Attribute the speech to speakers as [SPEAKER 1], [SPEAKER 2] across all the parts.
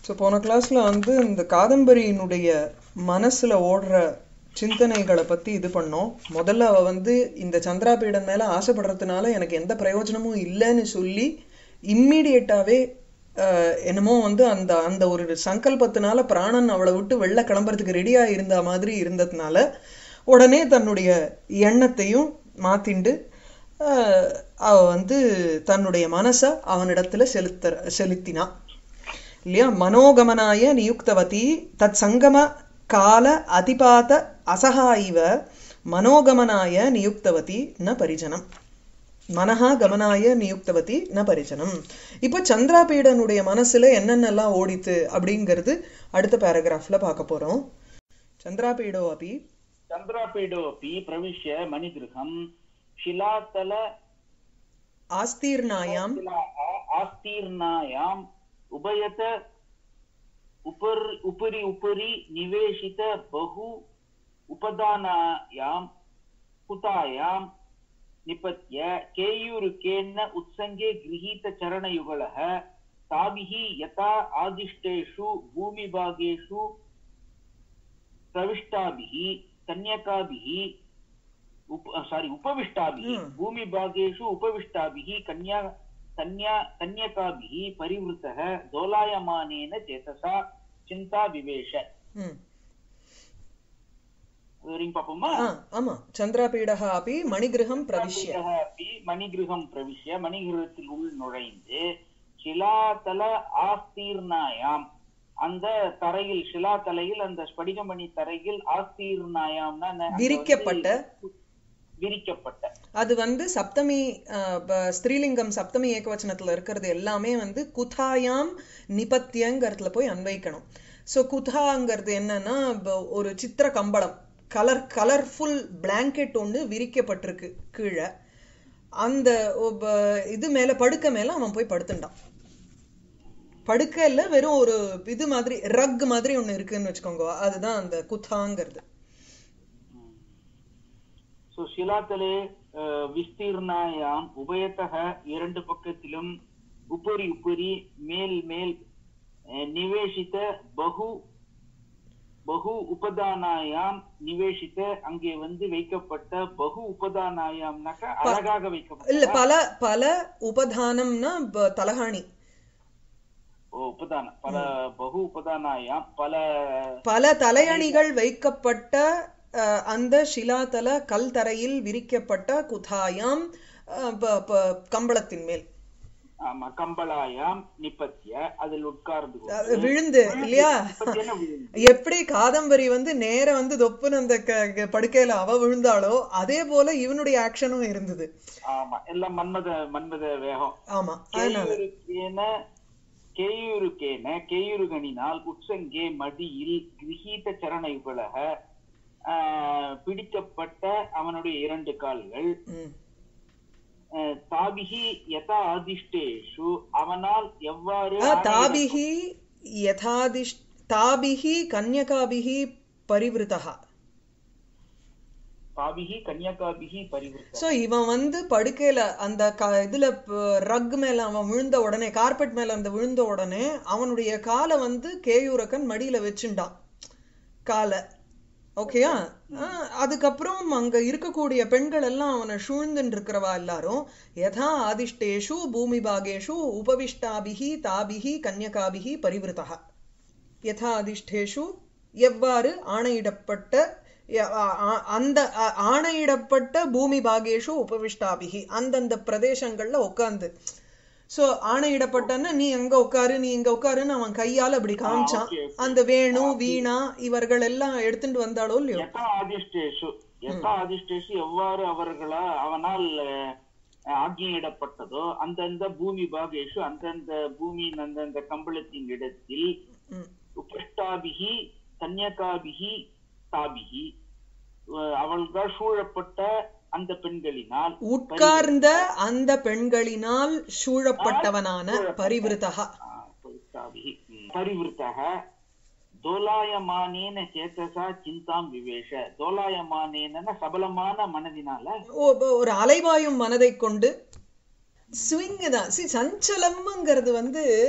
[SPEAKER 1] So போன கிளாஸ்ல வந்து இந்த காதம்பரியினுடைய மனசுல ஓடுற சிந்தனைகளை பத்தி இது பண்ணோம் முதல்ல அவ வந்து இந்த சந்திராபீடன் மேல ஆசைப்படுறதுனால எனக்கு எந்த பிரயோஜனமும் இல்லைன்னு சொல்லி இம்மீடியட்டாவே என்னமோ வந்து அந்த அந்த ஒரு சங்கல்பத்தினால பிராணன் அவளை விட்டு வெளில கிளம்புறதுக்கு ரெடியா இருந்த மாதிரி இருந்ததுனால உடனே தன்னுடைய எண்ணத்தையும் மாத்திண்டு ஆஹ் அவ வந்து தன்னுடைய மனசை அவனிடத்துல செலுத்த செலுத்தினா இல்லையா மனோகமனாய நியுக்தவதி தத் சங்கம கால அதிபாத அசகா இவ மனோகமனாய நியுக்தவதி ந பரிஜனம் மனஹா கமனாய நியுக்தவதி ந பரிஜனம் இப்போ சந்திராபீடனுடைய மனசுல என்னென்னலாம் ஓடித்து அப்படிங்கிறது அடுத்த பேராகிராஃப்ல பார்க்க போறோம் சந்திராபீடோ அப்படி
[SPEAKER 2] चन्द्रापीडोऽपि प्रविश्य मणिगृहं शिलातल
[SPEAKER 1] ஆஸ்தீர்ணாயாம்
[SPEAKER 2] शिलाः आस्तीर्णायाम् उभयत उपर् उपरि उपरि निवेशित बहु उपदानायां कुतायां निपत्य केयूरुकेन उत्सङ्गे गृहीतचरणयुगलः ताभिः यथा आदिष्टेषु भूमिभागेषु प्रविष्टाभिः कन्यकाभिः उप सारी उपविष्टाभिः
[SPEAKER 1] Hmm.
[SPEAKER 2] भूमिभागेषु उपविष्टाभिः कन्या कन्या कन्यकाभिः परिवृतः दोलायमानेन चेतसा चिन्ता विवेश
[SPEAKER 1] ம்
[SPEAKER 2] रिङ्ग् पापम्मा
[SPEAKER 1] ஆ ஆமா சந்திராபீடः அப்படி மணிகிருஹம் பிரவிஷ்ய
[SPEAKER 2] சந்திரபீடः अपि மணிகிருகம் பிரவிஷ்ய மணிகிருகத்தில் உள் நுழைந்து சிலாதல ஆஸ்தீர்ணாயாம் அந்த தரையில் சிலா தலையில் அந்த ஸ்படிகமணி தரையில் ஆஸ்தீர்ணாயாம்னா என்ன? அங்க வந்து
[SPEAKER 1] விரிக்கப்பட்ட
[SPEAKER 2] விரிக்கப்பட்ட
[SPEAKER 1] அது வந்து சப்தமி அஹ், ப- ஸ்திரீலிங்கம் சப்தமி ஏகவச்சனத்துல இருக்கிறது எல்லாமே வந்து குதாயாம் நிபத்தியங்கிறதுல போய் அன்வைக்கணும் ஸோ குதாங்கிறது என்னன்னா ப- ஒரு சித்திர கம்பளம் கலர் கலர்ஃபுல் பிளாங்கெட் ஒன்று விரிக்கப்பட்டிருக்கு கீழே அந்த ஒ- ப- இது மேல படுக்க மேல அவன் போய் படுத்துட்டான் படுக்கையில வெறும் ஒரு இது மாதிரி ரக் மாதிரி ஒண்ணு இருக்குன்னு வச்சுக்கோங்க அதுதான் அந்த குதாங்கிறது
[SPEAKER 2] சோ சிலாத்தலே அஹ், விஸ்தீர்ணாயாம் உபயத்தக இரண்டு பக்கத்திலும் உப்பரி உப்பரி மேல் மேல் அஹ், நிவேஷித்த பகு பகு உபதானாயாம் நிவேஷித்த அங்கே வந்து வைக்கப்பட்ட பகு உபதானாயாம்னாக்க அழகாக
[SPEAKER 1] இல்ல
[SPEAKER 2] வைக்கப்பட்ட
[SPEAKER 1] பல பல உபதானம்னா ப- தலகாணி
[SPEAKER 2] ஓ, உபதானம் பல பகு உபதானாயாம் பல
[SPEAKER 1] பல தலையணிகள் வைக்கப்பட்ட அஹ், அந்த சிலாதல கல் தரையில் விரிக்கப்பட்ட குதாயாம் அஹ், ப- ப- கம்பளத்தின் மேல்
[SPEAKER 2] ஆமா கம்பளாயாம் நிப்பத்திய அதில் உட்கார்ந்து கொண்டு
[SPEAKER 1] அஹ், விழுந்து இல்லையா
[SPEAKER 2] நிப்பத்தியன விழுந்து
[SPEAKER 1] எப்படி காதம்பரி வந்து நேர வந்து தொப்புன்னு அந்த க- க- படுக்கையில அவ விழுந்தாளோ அதே போல இவனுடைய ஆக்ஷனும் இருந்தது
[SPEAKER 2] ஆமா எல்லாம் மன்மத மன்மத வேகம்
[SPEAKER 1] ஆமா அதனால
[SPEAKER 2] கேயுருக்கேன கேயுருக்கேன கேயுருகனினால் உற்சங்கே மடியில் கிரகீத சரணையுகலக ஆஹ், பிடிக்கப்பட்ட அவனுடைய இரண்டு கால்கள்
[SPEAKER 1] ம்.
[SPEAKER 2] ஆஹ், தாபிகி யதா ஆதிஷ்டேஷு அவனால் எவ்வாறு
[SPEAKER 1] ஆ, தாபிஹி யதாதிஷ் தாபிஹி கன்யகாபிஹி பரிவிருத்தா
[SPEAKER 2] தாபிகி கன்யகாபிகி பரிவிருத்த
[SPEAKER 1] சோ இவன் வந்து படுக்கையில அந்த க இதுல ரக் மேல அவன் விழுந்த உடனே கார்பெட் மேல அந்த விழுந்த உடனே அவனுடைய காலை வந்து கேயூரக்கன் மடியில வச்சுண்டான் காலை ஓகேயா அதுக்கப்புறம் அங்க இருக்கக்கூடிய பெண்கள் எல்லாம் அவனை சூழ்ந்துட்டு இருக்கிறவா எல்லாரும் யதா ஆதிஷ்டேஷு பூமி பாகேஷு உபவிஷ்டாபிகி தாபிகி கன்யகாபிகி பரிவிருத்தா யதா அதிஷ்டேஷு எவ்வாறு ஆணையிடப்பட்ட ய- ஆ- ஆ- அந்த ஆ- ஆணையிடப்பட்ட பூமி பாகேஷு உபவிஷ்டாபிகி அந்தந்த பிரதேசங்கள்ல உட்கார்ந்து சோ ஆணையிடப்பட்டன்னா நீ அங்க உட்காரு நீ இங்க உட்காருன்னு அவன் கையால அப்படி காமிச்சான்
[SPEAKER 2] okay, okay.
[SPEAKER 1] அந்த வேணு வீணா இவர்கள் எல்லாம் எடுத்துட்டு வந்தாளோ இல்லையோ
[SPEAKER 2] யதா ஆதிஷ்டேஷு யதா ஆதிஷ்டேஷு எவ்வாறு அவர்களா அவனால் அஹ், ஆக்ஞையிடப்பட்டதோ அந்தந்த பூமி பாகேஷு அந்தந்த பூமியின் அந்தந்த கம்பளத்தின் இடத்தில்
[SPEAKER 1] ம்.
[SPEAKER 2] உபஷ்டாபிகி கன்யகாபிகி தாபிகி அஹ், அவள்கள் சூழப்பட்ட அந்த பெண்களினால்
[SPEAKER 1] உட்கார்ந்த அந்த பெண்களினால் சூழப்பட்டவனான பரிவிருத்தா
[SPEAKER 2] ஆஹ், பரிஸ்தாபிகி, ம், பரிவிருத்தக தோலாயமானேன சேத்தசா சிந்தாம் விவேஷ தோலாயமானேன சபலமான மனதினால
[SPEAKER 1] ஓ- ஒரு அலைவாயும் மனதை கொண்டு ஸ்விங் தான் சி சஞ்சலம்ங்கிறது வந்து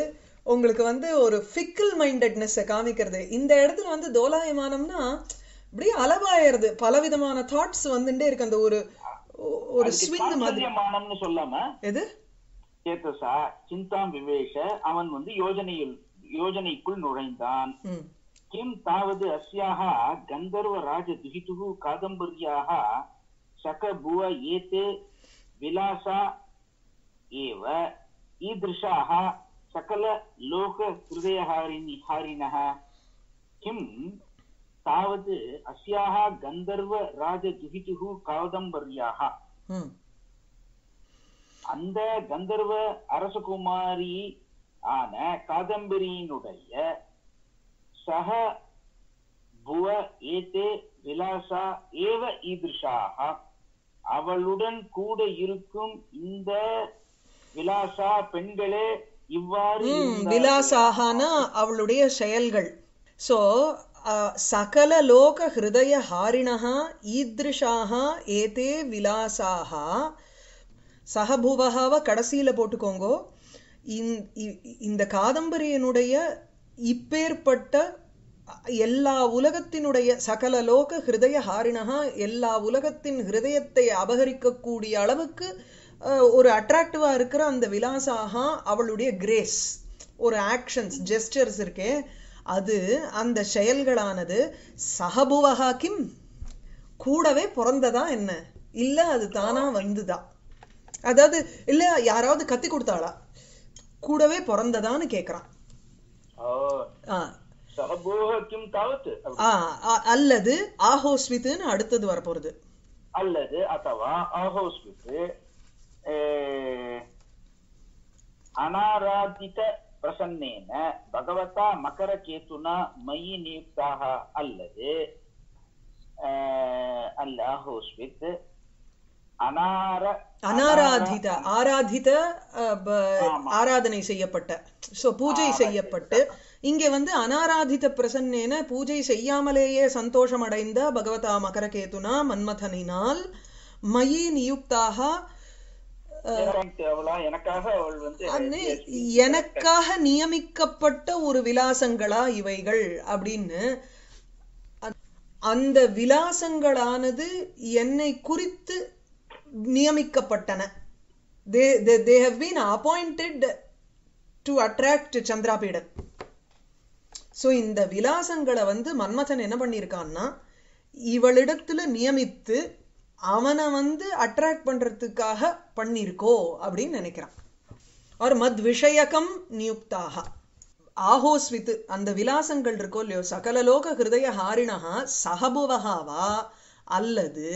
[SPEAKER 1] உங்களுக்கு வந்து ஒரு ஃபிக்கல் மைண்டட்னஸ் காமிக்கிறது இந்த இடத்துல வந்து தோலாயமானம்னா அப்படியே அளவாயிருது பலவிதமான தாட்ஸ் வந்துட்டே இருக்கு அந்த ஒரு ஒரு ஸ்விங் மாதிரி
[SPEAKER 2] சாஞ்சல்யமானம்னு சொல்லாம
[SPEAKER 1] எது
[SPEAKER 2] சேத்தசா சிந்தாம் விவேஷ அவன் வந்து யோஜனையில் யோஜனைக்குள் நுழைந்தான்
[SPEAKER 1] ம்
[SPEAKER 2] किं तावद् अस्याः गन्धर्वराजदुहितुः कादम्बर्याः शकभुव एते विलासा एव ईदृशाः सकललोकहृदयहारिणि हारिणः किं तावद् अस्याः गन्धर्वराजदुहितुः कादम्बर्याः
[SPEAKER 1] ம்
[SPEAKER 2] அந்த கந்தர்வ அரசகுமாரி ஆன காதம்பரியினுடைய சக புவ ஏதே விலாசா ஏவ ஈதிருஷாக அவளுடன் கூட இருக்கும் இந்த விலாசா பெண்களே இவ்வாறு
[SPEAKER 1] ம்
[SPEAKER 2] இருந்தார்கள்.
[SPEAKER 1] விலாசாகனா அவளுடைய செயல்கள் ஸோ சகல லோக ஹிருதய ஹாரிணः ஈத்ருஷாக ஏதே விலாசாக சகபுவகாவை கடைசியில போட்டுக்கோங்கோ இந்த- இ- இந்த காதம்பரியனுடைய இப்பேற்பட்ட எல்லா உலகத்தினுடைய சகல லோக ஹிருதய ஹாரிணகா எல்லா உலகத்தின் ஹிருதயத்தை அபகரிக்கக்கூடிய அளவுக்கு அஹ், ஒரு அட்ராக்டிவா இருக்கிற அந்த விலாசாகா அவளுடைய கிரேஸ் ஒரு ஆக்ஷன்ஸ் ஜெஸ்டர்ஸ் இருக்கே அது அந்த செயல்களானது சகபுவகா கிம் கூடவே பிறந்ததா என்ன இல்ல அது தானா வந்துதா அதாவது இல்ல யாராவது கத்தி கொடுத்தாளா கூடவே பிறந்ததான்னு கேக்குறான்
[SPEAKER 2] ஓ,
[SPEAKER 1] ஆ
[SPEAKER 2] சகபோக கிம் தாவத் அப்படி.
[SPEAKER 1] ஆ, அ- அல்லது ஆஹோஸ்வித்துன்னு அடுத்தது வரப்போறது
[SPEAKER 2] அல்லது ಅಥವಾ ಆಹೋಸ್ವಿತ್ ಅನಾರಾಧಿತ ಪ್ರಸನ್ನೇನ ಭಗವತಾ ಮಕರಕೇತುನ ಮಯಿ ನಿಯುಕ್ತಾಹ ಅಲ್ಲದೆ ಆ, ಅಲ್ಲ ಆಹೋಸ್ವಿತ್ ಅನಾರ
[SPEAKER 1] அனாராதித ஆராதித அ, ப- ஆராதனை செய்யப்பட்ட சோ பூஜை செய்யப்பட்டு இங்க வந்து அனாராதித பிரசன்னேன பூஜை செய்யாமலேயே சந்தோஷம் அடைந்த பகவதா மகரகேதுனா மன்மதனினால் மயி நியுக்தாக
[SPEAKER 2] எனக்கு அவளா எனக்காக அவள் வந்து
[SPEAKER 1] அன்னு எனக்காக நியமிக்கப்பட்ட ஒரு விலாசங்களா இவைகள் அப்படின்னு அ- அந்த விலாசங்களானது என்னை குறித்து நியமிக்கப்பட்டன they they have been appointed to attract சந்திராபீடன் சோ இந்த விலாசங்களை வந்து மன்மதன் என்ன பண்ணியிருக்கான்னா இவளிடத்துல நியமித்து அவனை வந்து அட்ராக்ட் பண்றதுக்காக பண்ணியிருக்கோ அப்படின்னு நினைக்கிறான் ஒரு மத் விஷயகம் நியுக்தாக ஆஹோஸ்வித் அந்த விலாசங்கள் இருக்கோ இல்லையோ சகலலோக ஹிருதய ஹாரிணஹா சகபுவகாவா அல்லது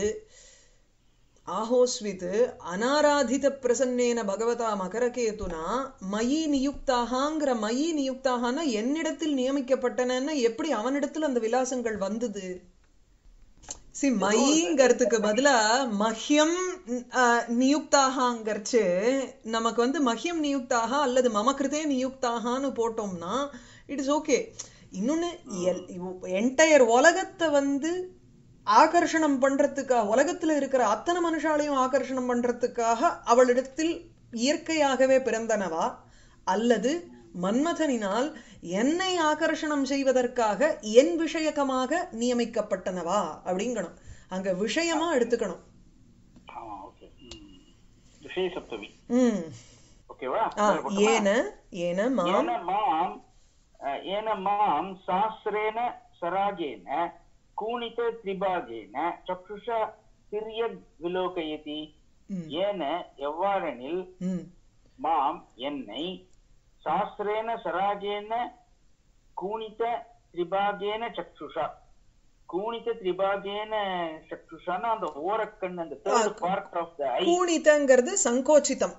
[SPEAKER 1] ஆஹோஸ்வித் அனாராதித பிரசன்னேன பகவதா மகரகேதுனா மயி நியுக்தாகாங்கிற மயி நியுக்தாகனா என்னிடத்தில் நியமிக்கப்பட்டனன்னா எப்படி அவனிடத்தில் அந்த விலாசங்கள் வந்தது சி மயிங்கிறதுக்கு பதிலா மஹ்யம் அஹ், நியுக்தாகாங்கிறச்சு நமக்கு வந்து மஹ்யம் நியுக்தாக அல்லது மம கிருதே நியுக்தாகான்னு போட்டோம்னா இட் இஸ் ஓகே இன்னொன்னு என்டையர் உலகத்தை வந்து ஆகர்ஷணம் பண்றதுக்காக உலகத்துல இருக்கிற அத்தனை மனுஷாலையும் ஆகர்ஷணம் பண்றதுக்காக அவளிடத்தில் இயற்கையாகவே பிறந்தனவா அல்லது மன்மதனினால் என்னை ஆகர்ஷணம் செய்வதற்காக என் விஷயகமாக நியமிக்கப்பட்டனவா அப்படிங்கணும் அங்க விஷயமா எடுத்துக்கணும்
[SPEAKER 2] ஆமா ஓகே விஷய சப்தமி
[SPEAKER 1] ம்
[SPEAKER 2] ஓகேவா
[SPEAKER 1] ஆ, ஏன ஏன மாம்
[SPEAKER 2] येन मां अ, येन मां सहस्रेण सरागेन कूणित त्रिभागेन चक्षुषा तिर्यग् विलोकयति
[SPEAKER 1] ம்,
[SPEAKER 2] ஏன எவ்வாறெனில்
[SPEAKER 1] ம்
[SPEAKER 2] மாம் என்னை சாஸ்திரேன சராகேன கூணித திரிபாகேன சக்ஷுஷா கூணித திரிபாகேன சக்ஷுஷான்னா அந்த ஓரக்கண் அந்த third part of the eye
[SPEAKER 1] கூணிதங்கிறது சங்கோச்சிதம்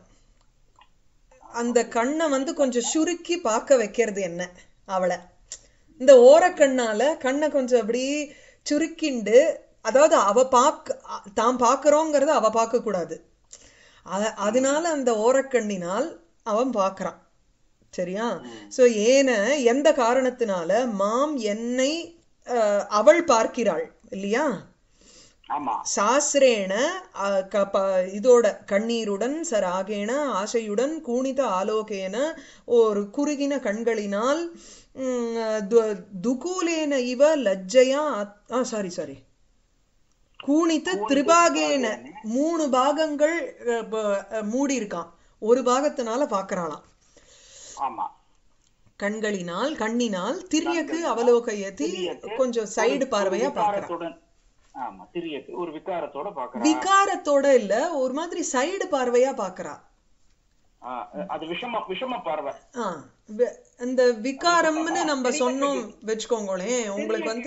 [SPEAKER 1] அந்த கண்ணை வந்து கொஞ்சம் சுருக்கி பார்க்க வைக்கிறது என்ன அவளை இந்த ஓரக்கண்ணால கண்ணை கொஞ்சம் அப்படி சுருக்கிண்டு அதாவது அவ பார்க்க தான் பார்க்கறோங்கிறத அவ பார்க்க கூடாது அ- அதனால அந்த ஓரக்கண்ணினால் அவன் பார்க்கறான் சரியா சோ ஏன எந்த காரணத்தினால மாம் என்னை அஹ், அவள் பார்க்கிறாள் இல்லையா
[SPEAKER 2] ஆமா
[SPEAKER 1] சாஸ்திரேன அ, க- ப- இதோட கண்ணீருடன் சராகேன ஆசையுடன் கூணித ஆலோகேன ஒரு குறுகின கண்களினால் ம், து- துகூலேன இவ லஜ்ஜையா சாரி சாரி கூணித்த திரிபாகேன மூணு பாகங்கள் அ, ப- அ, மூடி இருக்கான் ஒரு பாகத்தினால பாக்குறாளாம்
[SPEAKER 2] ஆமா
[SPEAKER 1] கண்களினால் கண்ணினால் திரியக்கு அவலோகயத்தி கொஞ்சம் சைடு பார்வையா பாக்குறான்
[SPEAKER 2] விகாரத்துடன் ஆமா திரியக்கு ஒரு விகாரத்தோட பாக்குறா
[SPEAKER 1] விகாரத்தோட இல்ல ஒரு மாதிரி சைடு பார்வையா பாக்குறா
[SPEAKER 2] ஆ, அது விஷம விஷம பார்வை
[SPEAKER 1] ஆ, வி- இந்த விகாரம்னு நம்ம சொன்னோம் வச்சுக்கோங்களேன் உங்களுக்கு வந்து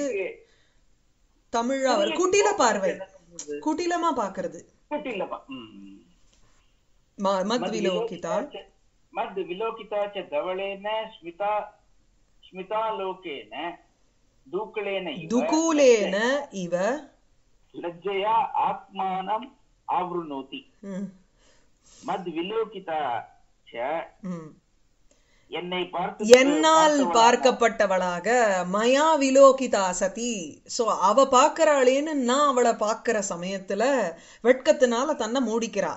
[SPEAKER 1] தமிழா வரும் குட்டில பார்வை குட்டிலமா பாக்குறது
[SPEAKER 2] குட்டில்லப்பா ம் ம்.
[SPEAKER 1] ம- மத் விலோகிதா
[SPEAKER 2] मद् विलोकिता च धवलेन स्मिता स्मितालोकेन दूकलेन इव
[SPEAKER 1] துகூலேன இவ
[SPEAKER 2] लज्जया आत्मानम् आवृणोति
[SPEAKER 1] ம்,
[SPEAKER 2] मद् विलोकिता च
[SPEAKER 1] ம்.
[SPEAKER 2] என்னை பார்த்து
[SPEAKER 1] என்னால் பார்க்கப்பட்டவளாக மயா விலோகிதா சதி சோ அவ பாக்குறாளேன்னு நான் அவளை பாக்குற சமயத்துல வெட்கத்தினால தன்னை மூடிக்கிறா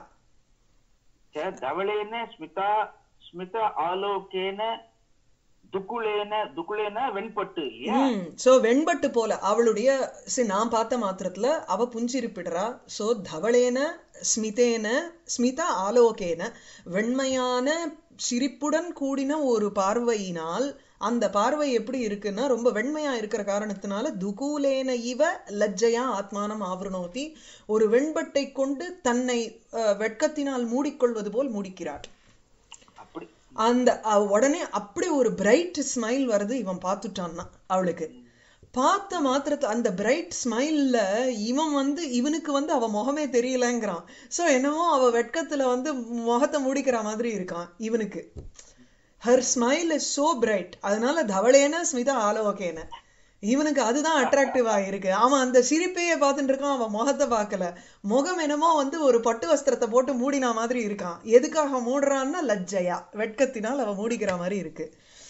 [SPEAKER 2] च धवलेन स्मिता स्मित आलोकेन துக்குளேன துக்குளேன வெண்பட்டு இல்லையா
[SPEAKER 1] ம் சோ வெண்பட்டு போல அவளுடைய சி நான் பார்த்த மாத்திரத்துல அவ புஞ்சிருப்பிடுறா சோ தவளேன ஸ்மிதேன ஸ்மிதா ஆலோகேன வெண்மையான சிரிப்புடன் கூடின ஒரு பார்வையினால் அந்த பார்வை எப்படி இருக்குன்னா ரொம்ப வெண்மையா இருக்கிற காரணத்தினால துகூலேன இவ லஜ்ஜையா ஆத்மானம் ஆவரணோதி ஒரு வெண்பட்டை கொண்டு தன்னை அஹ், வெட்கத்தினால் மூடிக்கொள்வது போல் மூடிக்கிறாள்
[SPEAKER 2] அப்படி
[SPEAKER 1] அந்த அவ உடனே அப்படி ஒரு பிரைட் ஸ்மைல் வருது இவன் பார்த்துட்டான்னா அவளுக்கு பார்த்த மாத்திரத்து அந்த பிரைட் ஸ்மைல்ல இவன் வந்து இவனுக்கு வந்து அவ முகமே தெரியலங்கிறான் சோ என்னமோ அவ வெட்கத்துல வந்து முகத்தை மூடிக்கிற மாதிரி இருக்கான் இவனுக்கு her smile is so bright அதனால தவளேன ஸ்மிதா ஆலோகேன இவனுக்கு அதுதான் அட்ராக்டிவா இருக்கு அவன் அந்த சிரிப்பையே பார்த்துட்டு இருக்கான் அவன் முகத்தை பார்க்கல முகம் என்னமோ வந்து ஒரு பட்டு வஸ்திரத்தை போட்டு மூடின மாதிரி இருக்கான் எதுக்காக மூடுறான்னா லஜ்ஜையா வெட்கத்தினால் அவன் மூடிக்கிற மாதிரி இருக்கு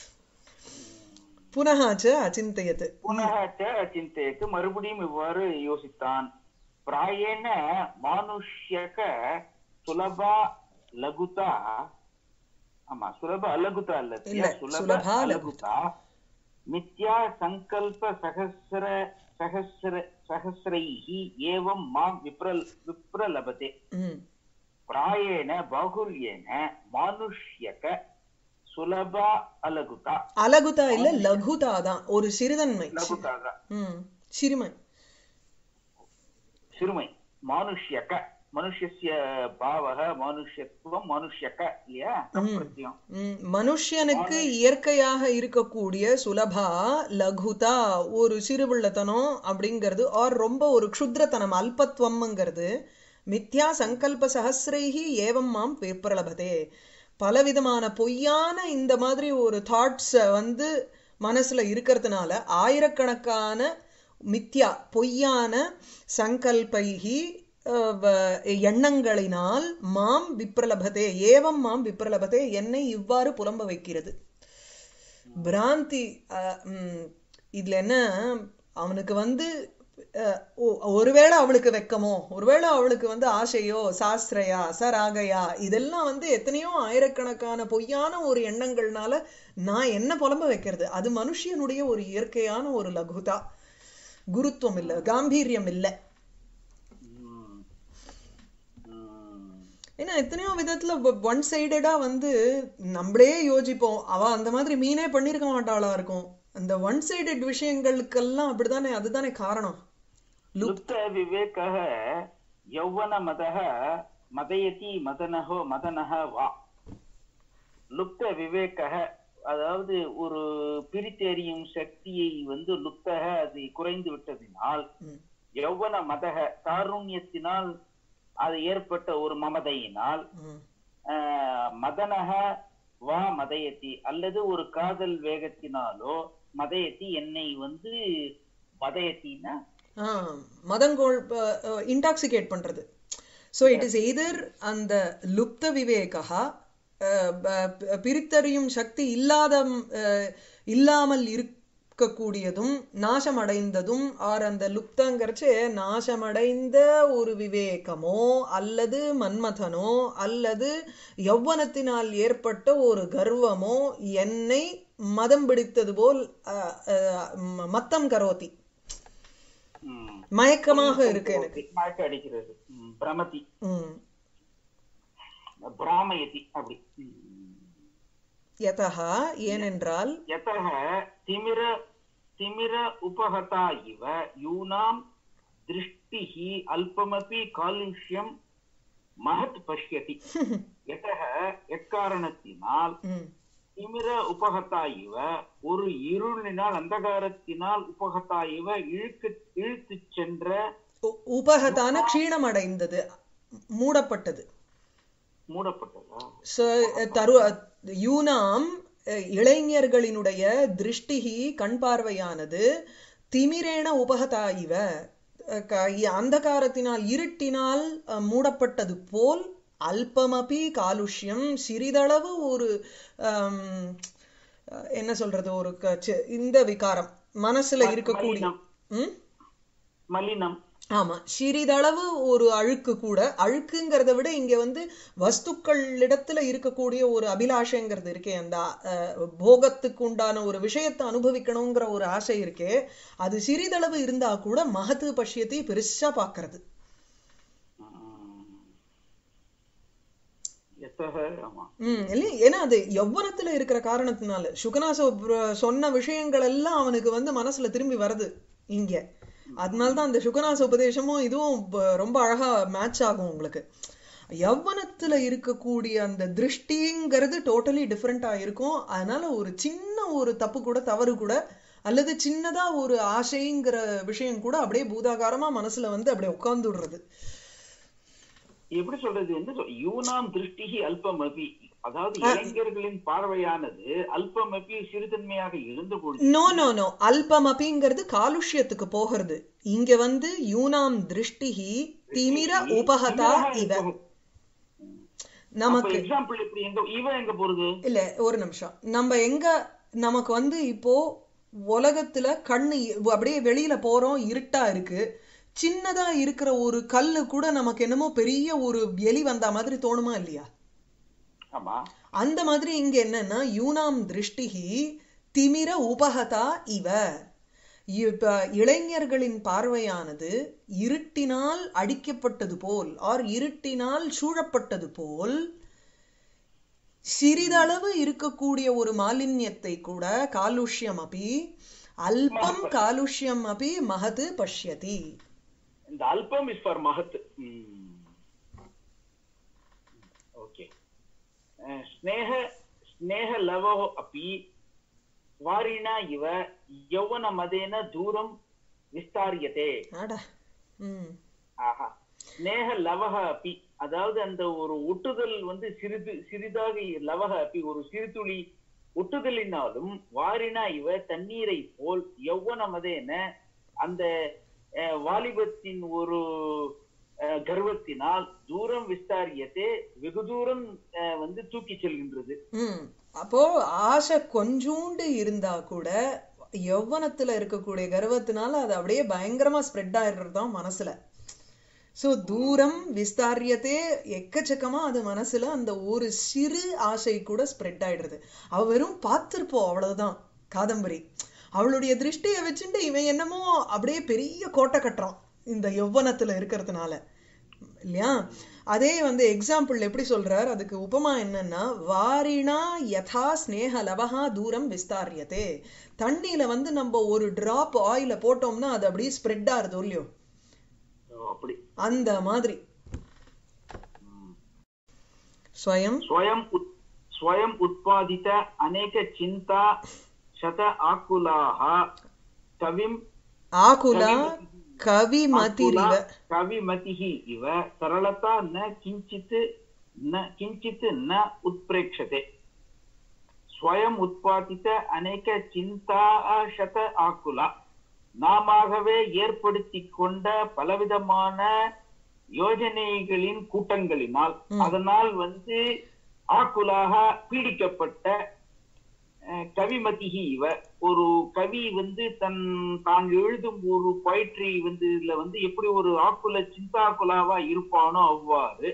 [SPEAKER 1] புனகாச்ச அச்சிந்தையது
[SPEAKER 2] புனக ச அச்சிந்தயத்து மறுபடியும் இவ்வாறு யோசித்தான் பிராயேண மானுஷ்யக சுலபா லகுதா ஆமா சுலப அலகுதா இல்ல
[SPEAKER 1] இல்ல,
[SPEAKER 2] சுலப
[SPEAKER 1] சுலபா
[SPEAKER 2] அலகுதா மித்யா சங்கல்ப சகசிர சகசிர சகசிரைஹி ஏவம் மாம் விப்ரல் விப்ரலபதே
[SPEAKER 1] ம்
[SPEAKER 2] பிராயேண பாகுல்யேன மானுஷ்யக சுலபா அலகுதா
[SPEAKER 1] அலகுதா இல்ல லகுதா தான் ஒரு சிறுதன்மை
[SPEAKER 2] லகுதா
[SPEAKER 1] ம் சிறுமை
[SPEAKER 2] சிறுமை மானுஷ்யக மனுஷஸ்ய பாவக மனுஷத்துவம் மனுஷ்யக இல்லையா பிரத்யம்
[SPEAKER 1] ம், மனுஷ்யனுக்கு இயற்கையாக இருக்கக்கூடிய சுலபா லகுதா ஒரு சிறுபிள்ளத்தனம் அப்படிங்கிறது ஆர் ரொம்ப ஒரு க்ஷுத்ரத்தனம் அல்பத்துவம்ங்கிறது மித்யா சங்கல்ப சஹசிரைஹி ஏவம் மாம் விப்ரலபதே பலவிதமான பொய்யான இந்த மாதிரி ஒரு தாட்ஸ் வந்து மனசுல இருக்கிறதுனால ஆயிரக்கணக்கான மித்யா பொய்யான சங்கல்பைகி அஹ், வ- எண்ணங்களினால் மாம் விப்ரலபதே ஏவம் மாம் விப்ரலபதே என்னை இவ்வாறு புலம்ப வைக்கிறது பிராந்தி அஹ், ம், இதுல என்ன அவனுக்கு வந்து அஹ், ஒ- ஒருவேளை அவளுக்கு வெக்கமோ ஒருவேளை அவளுக்கு வந்து ஆசையோ சாஸ்திரையா சராகையா இதெல்லாம் வந்து எத்தனையோ ஆயிரக்கணக்கான பொய்யான ஒரு எண்ணங்கள்னால நான் என்ன புலம்ப வைக்கிறது அது மனுஷியனுடைய ஒரு இயற்கையான ஒரு லகுதா குருத்துவம் இல்ல காம்பீரியம் இல்ல
[SPEAKER 2] உம். உம்.
[SPEAKER 1] ஏன்னா எத்தனையோ விதத்துல ஒன் சைடடா வந்து நம்மளே யோசிப்போம் அவ அந்த மாதிரி மீனே பண்ணிருக்க மாட்டாளா இருக்கும் அந்த ஒன் சைடட் விஷயங்களுக்கெல்லாம் அப்படிதானே அதுதானே காரணம்
[SPEAKER 2] லுப்த விவேகः யௌவன மதः மதயதி மதனஹோ மதனஹ வா லுப்த விவேகः அதாவது ஒரு பிரித்தெறியும் சக்தியை வந்து லுப்தக அது குறைந்து விட்டதினால்
[SPEAKER 1] ம்.
[SPEAKER 2] யௌவன மதக தாருண்யத்தினால் அது ஏற்பட்ட ஒரு மமதையினால்
[SPEAKER 1] ம்.
[SPEAKER 2] ஆஹ், மதனக வா மதயத்தி அல்லது ஒரு காதல் வேகத்தினாலோ மதயத்தி என்னை வந்து மதயத்தின்னா
[SPEAKER 1] ஆ, மதங்கோள் இன்டாக்சிகேட் பண்றது ஸோ இட் இஸ் எய்தர் அந்த லுப்த விவேகா அஹ், ப- ப- பிரித்தறியும் சக்தி இல்லாத அஹ், இல்லாமல் இருக்க இருக்கக்கூடியதும் நாசமடைந்ததும் ஆர் அந்த லுப்தங்கிறச்சு நாசமடைந்த ஒரு விவேகமோ அல்லது மன்மதனோ அல்லது யௌவனத்தினால் ஏற்பட்ட ஒரு கர்வமோ என்னை மதம் பிடித்தது போல் அஹ், அஹ், ம- மத்தம் கரோதி
[SPEAKER 2] ம்.
[SPEAKER 1] மயக்கமாக இருக்கு எனக்கு
[SPEAKER 2] மயக்க அடிக்கிறது ம், பிரமதி
[SPEAKER 1] ம்
[SPEAKER 2] பிராமயதி அப்படி ம்.
[SPEAKER 1] யதா ஏனென்றால்
[SPEAKER 2] यतः तिमिर तिमिर उपहता इव यूनां दृष्टिः अल्पमपि कालुष्यं महत् पश्यति यतः எக்காரணத்தினால்
[SPEAKER 1] ம்
[SPEAKER 2] திமிர உபகத்தா இவ ஒரு இருளினால் அந்தகாரத்தினால் உபகத்தா இவ இழுக்கு இழுத்துச் சென்ற
[SPEAKER 1] உ- உபகதான க்ஷீணமடைந்தது மூடப்பட்டது
[SPEAKER 2] மூடப்பட்டதா
[SPEAKER 1] So, தரு யூனாம் அஹ், இளைஞர்களினுடைய திருஷ்டிகி கண் பார்வையானது திமிரேன உபகதா இவ அஹ், க- அந்தகாரத்தினால் இருட்டினால் அஹ், மூடப்பட்டது போல் அல்பமபி காலுஷ்யம் சிறிதளவு ஒரு ஆம், அஹ், என்ன சொல்றது ஒரு க- சி- இந்த விகாரம் மனசுல இருக்கக்கூடிய
[SPEAKER 2] மலினம்
[SPEAKER 1] ம்
[SPEAKER 2] மலினம்
[SPEAKER 1] ஆமா சிறிதளவு ஒரு அழுக்கு கூட அழுக்குங்கிறத விட இங்க வந்து வஸ்துக்களிடத்துல இருக்கக்கூடிய ஒரு அபிலாஷைங்கிறது இருக்கே அந்த அஹ், போகத்துக்கு உண்டான ஒரு விஷயத்தை அனுபவிக்கணுங்கிற ஒரு ஆசை இருக்கே அது சிறிதளவு இருந்தா கூட மகத்து பஷ்யத்தை பெருசா பாக்குறது
[SPEAKER 2] எத்தக ஆமா
[SPEAKER 1] ம் இல்லை ஏன்னா அது யௌவனத்துல இருக்கிற காரணத்தினால சுகநாச உப்ர- சொன்ன விஷயங்கள் எல்லாம் அவனுக்கு வந்து மனசுல திரும்பி வருது இங்க அதனாலதான் அந்த சுகநாச உபதேசமும் இதுவும் ப- ரொம்ப அழகா மேட்ச் ஆகும் உங்களுக்கு யௌவனத்துல இருக்கக்கூடிய அந்த திருஷ்டிங்கிறது டோட்டலி டிஃப்ரெண்டா இருக்கும் அதனால ஒரு சின்ன ஒரு தப்பு கூட தவறு கூட அல்லது சின்னதா ஒரு ஆசைங்கிற விஷயம் கூட அப்படியே பூதாகாரமா மனசுல வந்து அப்படியே உட்கார்ந்துடுறது
[SPEAKER 2] எப்படி சொல்றது என்ன சொல் யூனாம் திருஷ்டிகி அல்பமபி அதாவது இளைஞர்களின் பார்வையானது அல்பமபி சிறுதன்மையாக எழுந்து கொண்டு
[SPEAKER 1] நோ நோ நோ அல்பம் அப்படிங்கிறது காலுஷ்யத்துக்கு போகிறது இங்க வந்து யூனாம் திருஷ்டிஹி திமிர உபகதா இவ நமக்கு
[SPEAKER 2] எக்ஸாம்பிள் இப்படி எங்க இவன் எங்க போறது
[SPEAKER 1] இல்ல ஒரு நிமிஷம் நம்ம எங்க நமக்கு வந்து இப்போ உலகத்துல கண்ணு இ- அப்படியே வெளியில போறோம் இருட்டா இருக்கு சின்னதா இருக்கிற ஒரு கல்லு கூட நமக்கு என்னமோ பெரிய ஒரு எலி வந்தா மாதிரி தோணுமா இல்லையா
[SPEAKER 2] ஆமா
[SPEAKER 1] அந்த மாதிரி இங்க என்னன்னா யூனாம் திருஷ்டிகி திமிர உபகதா இவ இப்ப இளைஞர்களின் பார்வையானது இருட்டினால் அடிக்கப்பட்டது போல் ஆர் இருட்டினால் சூழப்பட்டது போல் சிறிதளவு இருக்கக்கூடிய ஒரு மாலின்யத்தை கூட காலுஷ்யம் அபி அல்பம் காலுஷ்யம் அபி மகது பஷ்யதி
[SPEAKER 2] இந்த அல்பம் இஸ் ஃபார் மகத் ஓகே ஸ்னேக ஸ்னேக லவோ அப்பி வாரிணா இவ யௌவன மதேன தூரம் விஸ்தாரியதே
[SPEAKER 1] அட ம்
[SPEAKER 2] ஆஹா ஸ்னேக லவக அப்பி அதாவது அந்த ஒரு ஒட்டுதல் வந்து சிறிது சிறிதாக லவக அப்பி ஒரு சிறுதுளி ஒட்டுதலினாலும் வாரினா இவ தண்ணீரை போல் யௌவன மதேன அந்த அஹ், வாலிபத்தின் ஒரு அஹ், கர்வத்தினால் தூரம் விஸ்தாரியத்தை வெகு தூரம் அஹ், வந்து தூக்கி செல்கின்றது
[SPEAKER 1] ம் அப்போ ஆசை கொஞ்சூண்டு இருந்தா கூட யௌவனத்துல இருக்கக்கூடிய கர்வத்தினால அது அப்படியே பயங்கரமா ஸ்ப்ரெட் ஆயிடுறது தான் மனசுல சோ தூரம் விஸ்தாரியத்தே எக்கச்சக்கமா அது மனசுல அந்த ஒரு சிறு ஆசை கூட ஸ்ப்ரெட் ஆயிடுறது அவ வெறும் பார்த்திருப்போம் அவ்வளவுதான் காதம்பரி அவளுடைய திருஷ்டியை வச்சுட்டு இவன் என்னமோ அப்படியே பெரிய கோட்டை கட்டுறான் இந்த யௌவனத்துல இருக்கிறதுனால இல்லையா அதே வந்து எக்ஸாம்பிள் எப்படி சொல்றார் அதுக்கு உபமா என்னன்னா வாரிணா யதா ஸ்னேக லவஹா தூரம் விஸ்தாரியத்தே தண்ணியில வந்து நம்ம ஒரு டிராப் ஆயில போட்டோம்னா அது அப்படியே ஸ்ப்ரெட் ஆகுது இல்லையோ
[SPEAKER 2] ஓ, அப்படி
[SPEAKER 1] அந்த மாதிரி ஸ்வயம்
[SPEAKER 2] स्वयं उत्- स्वयं उत्पादित अनेक चिन्ता शत आकुलाः कविं
[SPEAKER 1] ஆகுலா கவிமதிரிவ
[SPEAKER 2] कविमतिः इव सरलता न किञ्चित् न किञ्चित् न उत्प्रेक्षते स्वयं उत्पादित अनेक चिन्ता शत ஆக்குலா நாமாகவே ஏற்படுத்திக் கொண்ட பலவிதமான யோஜனைகளின் கூட்டங்களினால் அதனால் வந்து ஆக்குலாக பீடிக்கப்பட்ட அஹ், கவிமதிஹி இவ ஒரு கவி வந்து தன் தான் எழுதும் ஒரு பொயட்ரி வந்து இதுல வந்து எப்படி ஒரு ஆக்குல சிந்தாக்குலாவா இருப்பானோ அவ்வாறு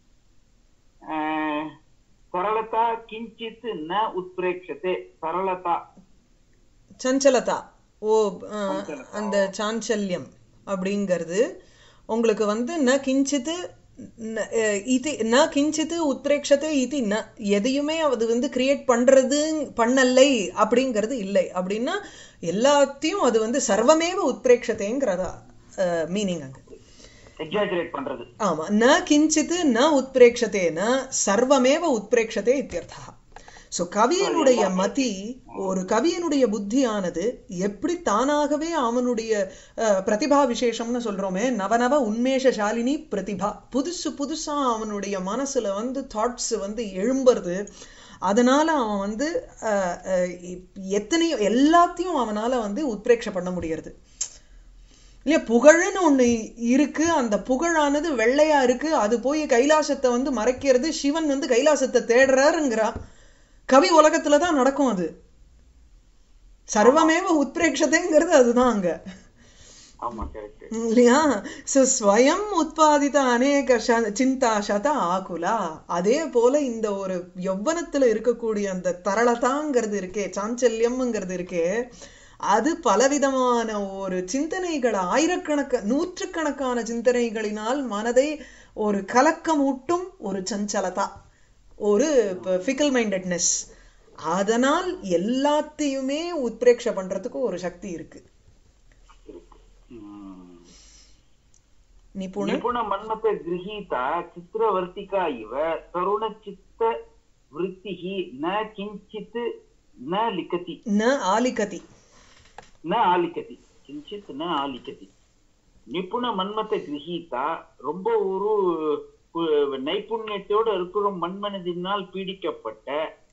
[SPEAKER 2] அஹ், சரளதா கிஞ்சித் ந உத்பிரேக்ஷதே சரளதா
[SPEAKER 1] சஞ்சலதா ஓ ஆ,
[SPEAKER 2] சஞ்சலதா.
[SPEAKER 1] அந்த சாஞ்சல்யம் அப்படிங்கிறது உங்களுக்கு வந்து ந கிஞ்சித்து ந- அஹ், இது ந கிஞ்சித்து உத்ரேக்ஷத்தை இது ந எதையுமே அது வந்து கிரியேட் பண்றது பண்ணலை அப்படிங்கிறது இல்லை அப்படின்னா எல்லாத்தையும் அது வந்து சர்வமேவ உத்ரேக்ஷத்தைங்கிறதா மீனிங் அங்க
[SPEAKER 2] எக்ஸாஜரேட் பண்றது
[SPEAKER 1] ஆமா ந கிஞ்சித் ந உத்பிரேக்ஷதே ந சர்வமேவ உத்பிரேக்ஷதே இத்தியர்த்தா சோ கவியனுடைய மதி ஒரு கவியனுடைய புத்தியானது எப்படி தானாகவே அவனுடைய அஹ், பிரதிபா விசேஷம்னு சொல்றோமே நவநவ உன்மேஷசாலினி பிரதிபா புதுசு புதுசா அவனுடைய மனசுல வந்து தாட்ஸ் வந்து எழும்புறது அதனால அவன் வந்து அஹ், அஹ், எத்தனையோ எல்லாத்தையும் அவனால வந்து உத்பிரேக்ஷ பண்ண முடியறது இல்லையா புகழ்னு ஒண்ணு இருக்கு அந்த புகழானது வெள்ளையா இருக்கு அது போய் கைலாசத்தை வந்து மறைக்கிறது சிவன் வந்து கைலாசத்தை தேடுறாருங்கிறா கவி உலகத்துல தான் நடக்கும் அது சர்வமேவ உத்பிரேக்ஷதைங்கிறது அதுதான் அங்க
[SPEAKER 2] ஆமா கரெக்ட்
[SPEAKER 1] இல்லையா சோ ஸ்வயம் உத்பாதித அநேக ச- சிந்தா சத ஆகுலா அதே போல இந்த ஒரு யௌவனத்துல இருக்கக்கூடிய அந்த தரளதாங்கிறது இருக்கே சாஞ்சல்யம்ங்கிறது இருக்கே அது பலவிதமான ஒரு சிந்தனைகள் ஆயிரக்கணக்க நூற்றுக்கணக்கான சிந்தனைகளினால் மனதை ஒரு கலக்கமூட்டும் ஒரு சஞ்சலதா ஒரு ஃபிக்கல் மைண்டட்னஸ் அதனால் எல்லாத்தையுமே உத்பிரேக்ஷ பண்றதுக்கு ஒரு சக்தி இருக்கு நிபுண
[SPEAKER 2] ನಿಪುಣ ಮನ್ಮಥ ಗೃಹೀತ ಚಿತ್ರವರ್ತಿಕಾ ಇವ ತರುಣ ಚಿತ್ತ ವೃತ್ತಿ ನ ಕಿಂಚಿತ್ ನ ಲಿಖತಿ
[SPEAKER 1] ந ஆலிகதி
[SPEAKER 2] ನ ಆಲಿಕತಿ ಕಿಂಚಿತ್ ನ ಆಲಿಕತಿ நிபுண மன்மத கிரகீதா ரொம்ப ஒரு அஹ், நைபுண்ணியத்தோட இருக்கிற மண்மனதினால் பீடிக்கப்பட்ட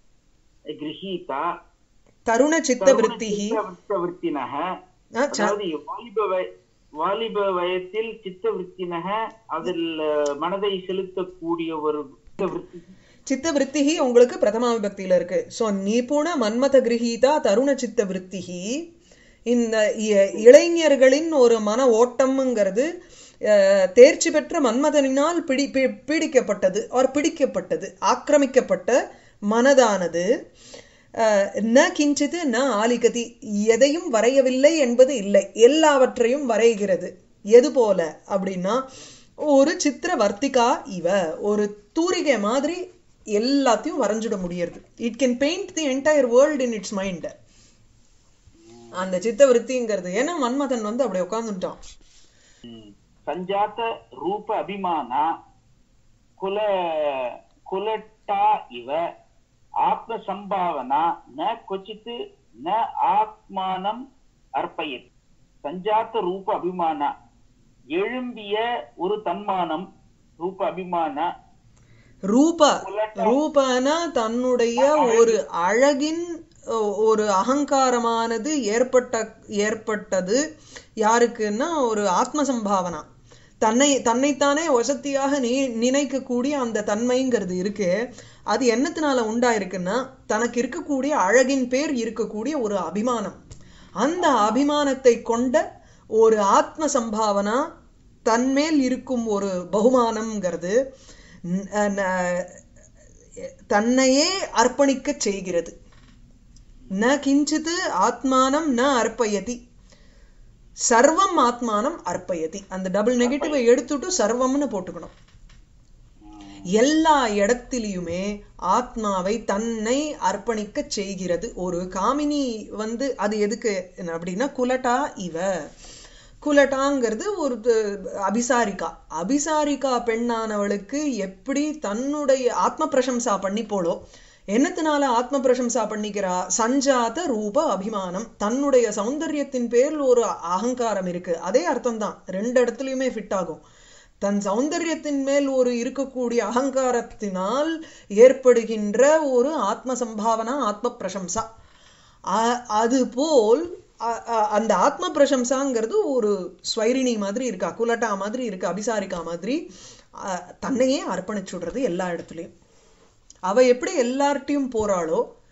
[SPEAKER 2] கிரகீதா
[SPEAKER 1] தருண சித்த விருத்திஹி
[SPEAKER 2] சித்தவருத்தினக
[SPEAKER 1] ஆ, ச-
[SPEAKER 2] அதாவது வாலிப வய- வாலிப வயத்தில் சித்த விருத்தினக அதில் அஹ், மனதை செலுத்தக்கூடிய ஒரு சித்த விருத்தி
[SPEAKER 1] சித்த விருத்திஹி உங்களுக்கு பிரதமா விபக்தியில இருக்கு சோ நிபுண மன்மத கிரகீதா தருண சித்த விருத்திஹி இந்த இ- இளைஞர்களின் ஒரு மன ஓட்டம்ங்கிறது அஹ், தேர்ச்சி பெற்ற மன்மதனினால் பிடி பி- பீடிக்கப்பட்டது ஆர் பிடிக்கப்பட்டது ஆக்கிரமிக்கப்பட்ட மனதானது அஹ், ந கிஞ்சித்து ந ஆலிகதி எதையும் வரையவில்லை என்பது இல்லை எல்லாவற்றையும் வரைகிறது எது போல அப்படின்னா ஒரு சித்திர வர்த்திகா இவ ஒரு தூரிகை மாதிரி எல்லாத்தையும் வரைஞ்சிட முடியறது it can paint the entire world in its mind அந்த சித்த விருத்திங்கிறது ஏன்னா மன்மதன் வந்து அப்படி உட்கார்ந்துட்டான்
[SPEAKER 2] ಹ್ಮ್. ಸಂಜಾತ ರೂಪ ಅಭಿಮಾನ ಕುಲ ಕುಲಟ ಇವ ಆತ್ಮ ಸಂಭಾವನಾ ನ ಕ್ವಚಿತ್ ನ ಆತ್ಮಾನಂ ಅರ್ಪಯತ್ ಸಂಜಾತ ರೂಪ ಅಭಿಮಾನ எழும்பிய ஒரு தன்மானம் ரூப அபிமான
[SPEAKER 1] ரூப ரூபனா தன்னுடைய ஒரு அழகின் ஒ- ஒரு அகங்காரமானது ஏற்பட்ட ஏற்பட்டது யாருக்குன்னா ஒரு ஆத்ம சம்பாவனா தன்னை தன்னைத்தானே வசத்தியாக நீ நினைக்கக்கூடிய அந்த தன்மைங்கிறது இருக்கு அது என்னத்தினால உண்டாயிருக்குன்னா தனக்கு இருக்கக்கூடிய அழகின் பேர் இருக்கக்கூடிய ஒரு அபிமானம் அந்த அபிமானத்தை கொண்ட ஒரு ஆத்ம சம்பாவனா தன்மேல் இருக்கும் ஒரு பகுமானம்ங்கிறது ந- ந- தன்னையே அர்ப்பணிக்க செய்கிறது ந கிஞ்சித் ஆத்மானம் ந அர்ப்பயதி சர்வம் ஆத்மானம் அர்ப்பயதி அந்த டபுள் நெகட்டிவை எடுத்துட்டு சர்வம்னு போட்டுக்கணும் எல்லா இடத்திலையுமே ஆத்மாவை தன்னை அர்ப்பணிக்க செய்கிறது ஒரு காமினி வந்து அது எதுக்கு என்ன அப்படின்னா குலட்டா இவ குலட்டாங்கிறது ஒரு து- அபிசாரிகா அபிசாரிகா பெண்ணானவளுக்கு எப்படி தன்னுடைய ஆத்ம பிரசம்சா பண்ணிப்போளோ என்னத்தினால ஆத்ம பிரசம்சா பண்ணிக்கிறா சஞ்சாத ரூப அபிமானம் தன்னுடைய சௌந்தரியத்தின் பேரில் ஒரு அகங்காரம் இருக்கு அதே அர்த்தம் தான் ரெண்டு இடத்துலயுமே ஃபிட் ஆகும் தன் சௌந்தரியத்தின் மேல் ஒரு இருக்கக்கூடிய அகங்காரத்தினால் ஏற்படுகின்ற ஒரு ஆத்ம சம்பாவனா ஆத்ம பிரசம்சா அ- அதுபோல் அ- அ- அந்த ஆத்ம பிரசம்சாங்கிறது ஒரு ஸ்வைரிணி மாதிரி இருக்கு அகுலட்டா மாதிரி இருக்கு அபிசாரிகா மாதிரி அ, தன்னையே அர்ப்பணிச்சுடுறது எல்லா இடத்துலயும் அவ எப்படி எல்லார்ட்டையும் போறாளோ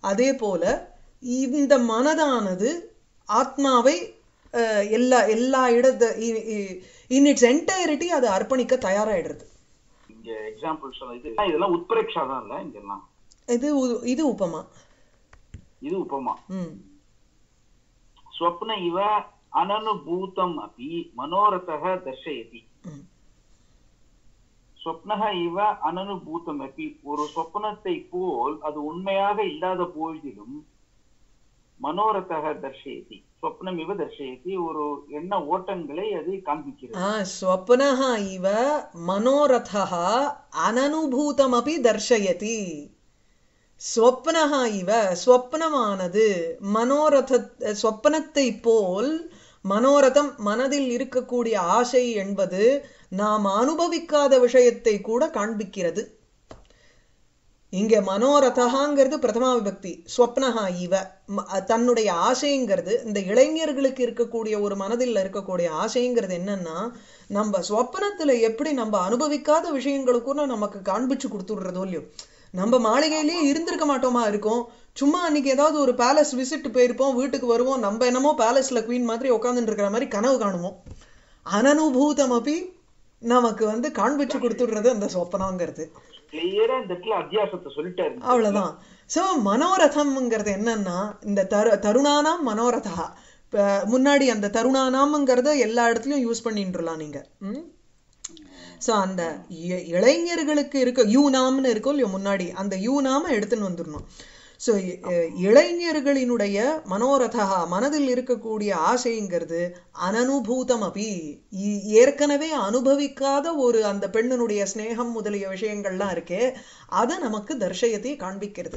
[SPEAKER 1] அதே போல இந்த மனதானது ஆத்மாவை அஹ், எல்லா எல்லா இடத்த இன் இட்ஸ் என்டையரிட்டி அதை அர்ப்பணிக்க தயாராயிடுறது
[SPEAKER 2] இங்க எக்ஸாம்பிள் சொல்ல இது இதெல்லாம் உத்பிரேக்ஷா தான் இல்ல இங்கெல்லாம்
[SPEAKER 1] இது உ- இது உபமா
[SPEAKER 2] இது உபமா
[SPEAKER 1] ம்
[SPEAKER 2] ஸ்வப்ன இவ அனனுபூதம் அப்படி மனோரதः தர்ஷயதி
[SPEAKER 1] ம்
[SPEAKER 2] ஸ்வப்னக இவ அனனுபூதம் அப்படி ஒரு சொப்னத்தை போல் அது உண்மையாக இல்லாத போதிலும் மனோரதः தர்ஷயதி ஸ்வப்னம் இவ தர்ஷயதி ஒரு எண்ண ஓட்டங்களை அது காண்பிக்கிறது
[SPEAKER 1] ஆ ஸ்வப்னः இவ மனோரதः அனனுபூதமபி தர்ஷயதி ஸ்வப்னः இவ ஸ்வப்னமானது மனோரத ஸ்வப்னத்தை போல் மனோரதம் மனதில் இருக்கக்கூடிய ஆசை என்பது நாம் அனுபவிக்காத விஷயத்தை கூட காண்பிக்கிறது இங்க மனோரதகாங்கிறது பிரதமா விபக்தி ஸ்வப்னஹா இவ ம- தன்னுடைய ஆசைங்கிறது இந்த இளைஞர்களுக்கு இருக்கக்கூடிய ஒரு மனதில் இருக்கக்கூடிய ஆசைங்கிறது என்னன்னா நம்ம ஸ்வப்னத்துல எப்படி நம்ம அனுபவிக்காத விஷயங்களுக்கும் நமக்கு காண்பிச்சு கொடுத்துடுறதோ இல்லையோ நம்ம மாளிகையிலேயே இருந்திருக்க மாட்டோமா இருக்கோம் சும்மா அன்னைக்கு ஏதாவது ஒரு பேலஸ் விசிட் போயிருப்போம் வீட்டுக்கு வருவோம் நம்ம என்னமோ பேலஸ்ல குவீன் மாதிரி உட்காந்துட்டு இருக்கிற மாதிரி கனவு காணுவோம் அனனுபூதம் அப்படி நமக்கு வந்து காண்பிச்சு கொடுத்துடுறது அந்த சொப்பனங்கிறது
[SPEAKER 2] கிளியரா இந்த இடத்துல அத்தியாசத்தை சொல்லிட்டாரு
[SPEAKER 1] அவ்வளவுதான் சோ மனோரதம்ங்கிறது என்னன்னா இந்த தரு தருணானாம் மனோரதா இப்ப முன்னாடி அந்த தருணானாம்ங்கிறத எல்லா இடத்துலயும் யூஸ் பண்ணிட்டுலாம் நீங்க ம் சோ அந்த இ- இளைஞர்களுக்கு இருக்க யூனாம்னு இருக்கும் இல்லையோ முன்னாடி அந்த யூனாம எடுத்துன்னு வந்துடணும் ஸோ இளைஞர்களினுடைய மனோரதா மனதில் இருக்கக்கூடிய ஆசைங்கிறது அனனுபூதம் அபி இ- ஏற்கனவே அனுபவிக்காத ஒரு அந்த பெண்ணினுடைய ஸ்நேகம் முதலிய விஷயங்கள்லாம் இருக்கே அதை நமக்கு தர்ஷயத்தை காண்பிக்கிறது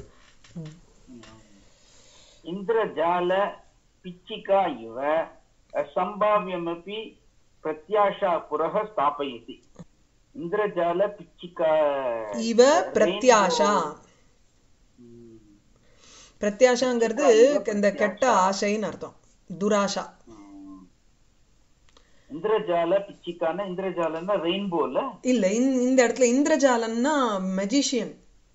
[SPEAKER 2] இந்திரஜால பிச்சிகா இவ சம்பாவியமபி பிரத்யாஷா புரக ஸ்தாபயதி இந்திரஜால பிச்சிகா
[SPEAKER 1] இவ பிரத்யாஷா
[SPEAKER 2] ம்,
[SPEAKER 1] பிரத்யாஷாங்கிறது இந்த கெட்ட ஆசைன்னு அர்த்தம் துராஷா
[SPEAKER 2] ம். இந்திரஜால பிச்சிக்கான இந்திரஜாலன்னா ரெயின்போல
[SPEAKER 1] இல்ல இந்த- இந்த இடத்துல இந்திரஜாலன்னா மெஜிஷியன்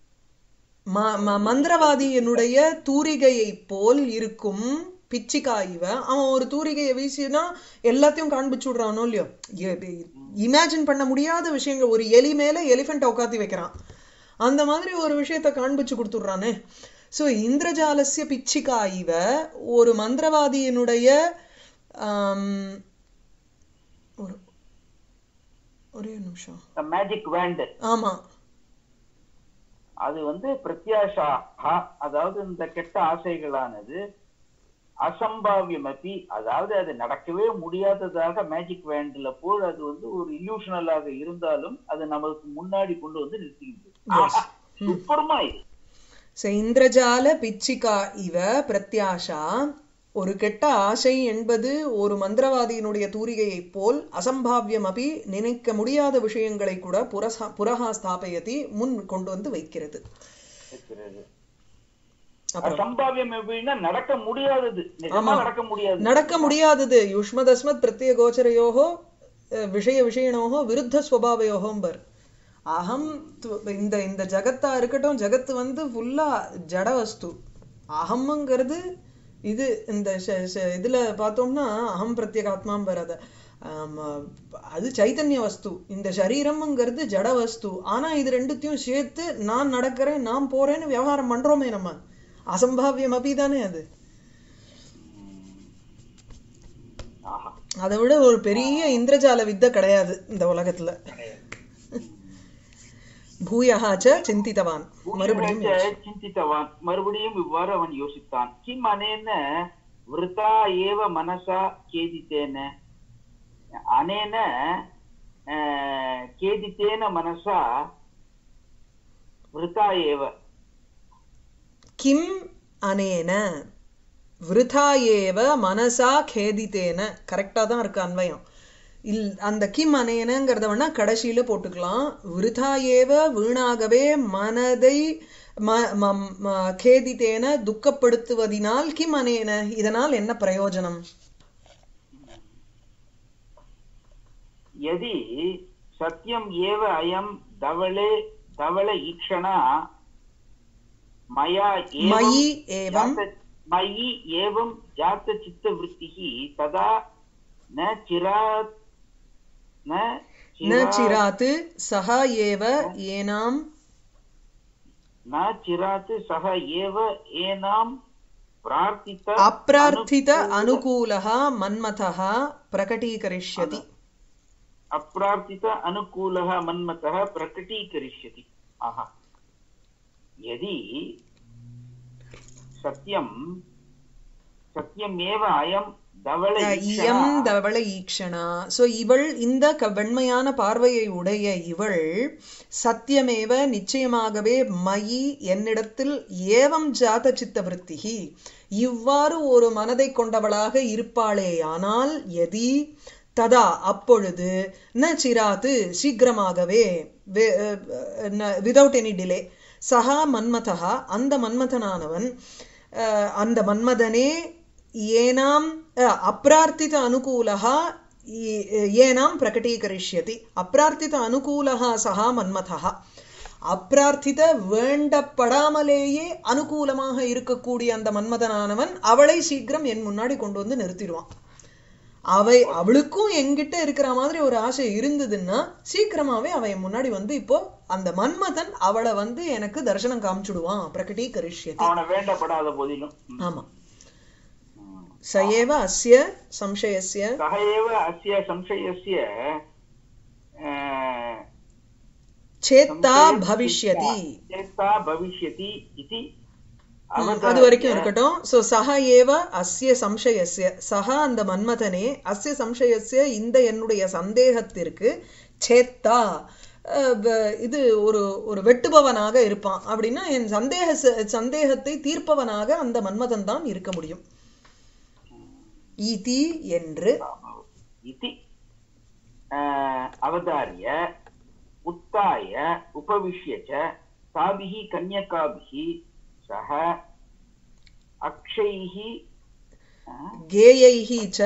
[SPEAKER 1] மந்திரவாதியினுடைய தூரிகையை போல் இருக்கும் பிச்சிக்கா இவ அவன் ஒரு தூரிகையை வீசினா எல்லாத்தையும் காண்பிச்சு விடுறானோ இல்லையோ இமேஜின் பண்ண முடியாத விஷயங்கள் ஒரு எலி மேல எலிஃபென்ட் உட்காத்தி வைக்கிறான் அந்த மாதிரி ஒரு விஷயத்த காண்பிச்சு கொடுத்துடுறானே சோ இந்திரஜாலசிய பிச்சிக்கா இவ ஒரு மந்திரவாதியினுடைய ஆம், ஒரு ஒரே ஒரு நிமிஷம்
[SPEAKER 2] மேஜிக் வேண்ட்
[SPEAKER 1] ஆமா
[SPEAKER 2] அது வந்து பிரத்யாஷா அதாவது இந்த கெட்ட ஆசைகளானது அசம்பாவியமபி அதாவது அது நடக்கவே முடியாததாக மேஜிக் வேண்ட்ல போல் அது வந்து ஒரு இல்யூஷனலாக இருந்தாலும் அது நமக்கு முன்னாடி கொண்டு வந்து நிறுத்திக்கிட்டு சூப்பர்மா இது
[SPEAKER 1] சோ இந்திரஜால பிச்சிகா இவ பிரத்யாஷா ஒரு கெட்ட ஆசை என்பது ஒரு மந்திரவாதியினுடைய தூரிகையைப் போல் அசம்பாவியம் அபி நினைக்க முடியாத விஷயங்களை கூட புரசா புரஹா ஸ்தாபயதி முன் கொண்டு வந்து வைக்கிறது
[SPEAKER 2] இருக்கிறது
[SPEAKER 1] அப்புறம்
[SPEAKER 2] அசம்பாவியம் எப்படின்னா நடக்க முடியாதது நிஜமா
[SPEAKER 1] ஆமா.
[SPEAKER 2] நடக்க முடியாது
[SPEAKER 1] நடக்க முடியாதது யுஷ்மதஸ்மத் பிரத்ய கோச்சரையோகோ அஹ், விஷய விஷயணோகோ விருத்த ஸ்வபாவயோகோம்பர் அகம் து- இந்த இந்த ஜகத்தா இருக்கட்டும் ஜகத்து வந்து ஃபுல்லா ஜட வஸ்து அகம்ங்கிறது இது இந்த ச- ச- இதுல பார்த்தோம்னா அகம் பிரத்யேகாத்மாம்பர் அத ஆம், அது சைத்தன்ய வஸ்து இந்த சரீரம்ங்கிறது ஜட வஸ்து ஆனா இது ரெண்டுத்தையும் சேர்த்து நான் நடக்கிறேன் நான் போறேன்னு விவகாரம் பண்றோமே நம்ம அசம்பாவியம் தானே அது
[SPEAKER 2] ஆஹா
[SPEAKER 1] அதை விட ஒரு பெரிய இந்திரஜால வித்தை கிடையாது இந்த உலகத்துல பூயஹாச்ச சிந்தித்தவான் மறுபடியும் யோசி.
[SPEAKER 2] சிந்தித்தவான் மறுபடியும் இவ்வாறு அவன் யோசித்தான் கிம் அனேன விருதா ஏவ மனசா கேதித்தேன அனேன அஹ், கேதித்தேன மனசா விருதா ஏவ
[SPEAKER 1] கிம் அனேன விருதா ஏவ மனசா கேதித்தேன கரெக்டா தான் இருக்கு அன்வயம் இல் அந்த கிம் அனேனங்கிறத வேணா கடைசியில போட்டுக்கலாம் விருதா ஏவ வீணாகவே மனதை ம- ம- ம- கேதித்தேன துக்கப்படுத்துவதினால் கிம் அனேன இதனால் என்ன பிரயோஜனம்
[SPEAKER 2] यदि सत्यम् एव अयं धवले धवल ईक्षणा मया एवं
[SPEAKER 1] मयि एवं
[SPEAKER 2] जात- मयि एवं जातचित्तवृत्तिः तदा न चिरात् न
[SPEAKER 1] न
[SPEAKER 2] चिरात्
[SPEAKER 1] चिरात् सः एव येनां
[SPEAKER 2] न चिरात् सः एव एनां प्रार्थित
[SPEAKER 1] अप्रार्थित
[SPEAKER 2] अनुकूल-
[SPEAKER 1] अनुकूलः मन्मथः प्रकटीकरिष्यति
[SPEAKER 2] अप्रार्थित अनुकूलः मन्मतः प्रकटीकरिष्यति आहा यदि सत्यं सत्यमेव अयं धवल
[SPEAKER 1] இயம் தவள ஈக்ஷணா சோ இவள் இந்த க- வெண்மையான பார்வையை உடைய இவள் சத்தியமேவ நிச்சயமாகவே மயி என்னிடத்தில் ஏவம் ஜாத சித்த விருத்திகி இவ்வாறு ஒரு மனதை கொண்டவளாக இருப்பாளேயானால் எதி ததா அப்பொழுது ந சிராத்து சீக்கிரமாகவே விதவுட் எனி டிலே சஹா மன்மதா அந்த மன்மதனானவன் அஹ், அந்த மன்மதனே ஏனாம் அஹ், அப்பிரார்த்தித அனுகூலः ஏ- ஏனாம் பிரகடீகரிஷ்யதி அப்பிரார்த்தித அனுகூலः சஹா மன்மதः அப்பிரார்த்தித வேண்டப்படாமலேயே அனுகூலமாக இருக்கக்கூடிய அந்த மன்மதனானவன் அவளை சீக்கிரம் என் முன்னாடி கொண்டு வந்து நிறுத்திடுவான் அவை அவளுக்கும் என்கிட்ட இருக்கிற மாதிரி ஒரு ஆசை இருந்ததுன்னா சீக்கிரமாவே அவ என் முன்னாடி வந்து இப்போ அந்த மன்மதன் அவளை வந்து எனக்கு தரிசனம் காமிச்சுடுவான் பிரகடீகரிஷ்யதி
[SPEAKER 2] அவனை வேண்டப்படாத போதிலும்
[SPEAKER 1] ஆமா சயேவ அஸ்ய சம்சயஸ்ய
[SPEAKER 2] सः एव अस्य संशयस्य अ,
[SPEAKER 1] சேத்தா
[SPEAKER 2] संशयस्य
[SPEAKER 1] பவிஷ்யதி
[SPEAKER 2] चेता भविष्यति इति
[SPEAKER 1] ம்,
[SPEAKER 2] अवधार्य
[SPEAKER 1] அது வரைக்கும் இருக்கட்டும் சோ சஹ ஏவ அஸ்ய சம்சயஸ்ய சஹ அந்த மன்மதனே அஸ்ய சம்சயஸ்ய இந்த என்னுடைய சந்தேகத்திற்கு சேத்தா அஹ், வ- இது ஒரு ஒரு வெட்டுபவனாக இருப்பான் அப்படின்னா என் சந்தேக ச- சந்தேகத்தை தீர்ப்பவனாக அந்த மன்மதன் தான் இருக்க முடியும் ஈதி என்று
[SPEAKER 2] इति अ, अवधार्य उत्थाय उपविश्य च ताभिः कन्यकाभिः सह अक्षैः अ,
[SPEAKER 1] கேயைஹி ச